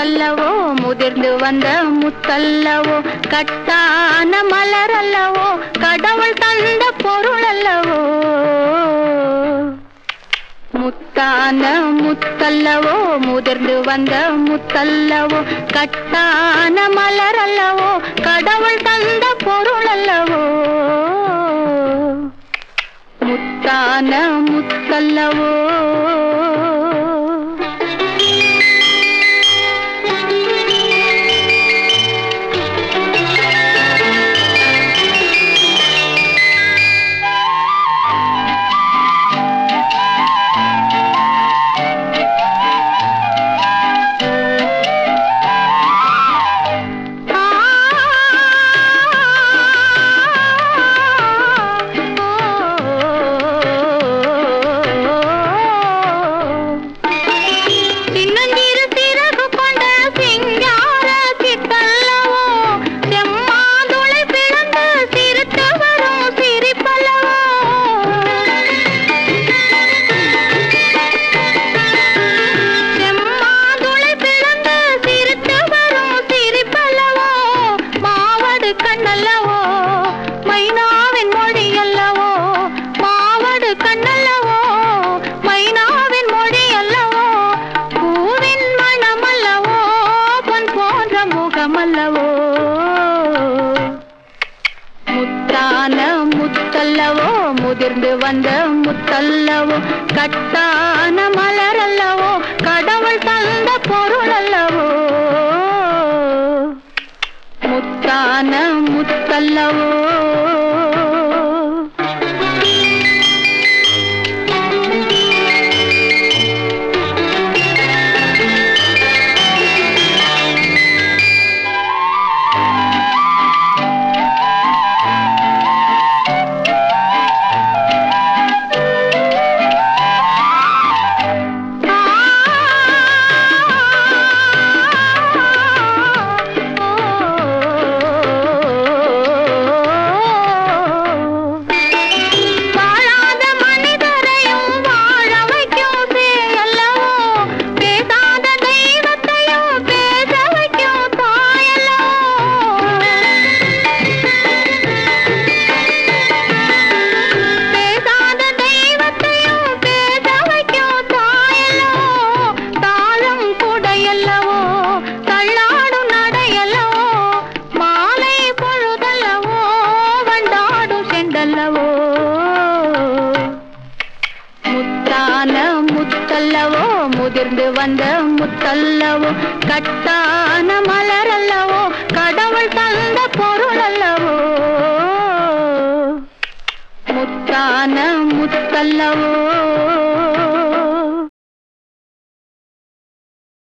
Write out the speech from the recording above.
முத்தல்லவோ முதிர்ந்து வந்த முத்தல்லவோ கட்டான மலர் அல்லவோ கடவுள் தந்த பொருள் அல்லவோ முத்தான முத்தல்லவோ முதிர்ந்து வந்த முத்தல்லவோ கட்டான மலர் அல்லவோ கடவுள் தந்த பொருள் அல்லவோ முத்தான முத்தல்லவோ சின்னஞ்சிறு சிறகு கொண்ட சிங்கார சித்தல்லவோ செம்மாதுளை பிளந்து சிரித்து வரும் சிரிப்பல்லவோ செம்மாதுளை பிளந்து சிரித்து வரும் சிரிப்பல்லவோ மாவடு கண்ணல்லவோ மைனாவின் மொழி அல்லவோ மாவடு கண்ணல்லவோ மைனாவின் மொழி அல்லவோ பூவின் மணம் அல்லவோ பொன் போன்ற முகம் அல்லவோ முத்தான முத்தல்லவோ முதிர்ந்து வந்த முத்தல்லவோ கட்டான மலர் அல்லவோ கடவுள் தந்த பொருள் அல்லவோ முத்தான முத்தல்லவோ வாழாத மனிதரையும் வாழ வைக்கும் சேயல்லவோ பேசாத தெய்வத்தையும் பேச வைக்கும் தாயல்லவோ பேசாத தெய்வத்தையும் பேச வைக்கும் தாயல்லவோ தாழம் குடையல்லவோ தள்ளாடும் நடையல்லவோ மாலை பொழுதல்லவோ வண்டாடும் செண்டல்லவோ முத்தான முத்தல்லவோ முதிர்ந்து வந்த முத்தல்லவோ கட்டான மலர் அல்லவோ கடவுள் தந்த பொருள் அல்லவோ முத்தான முத்தல்லவோ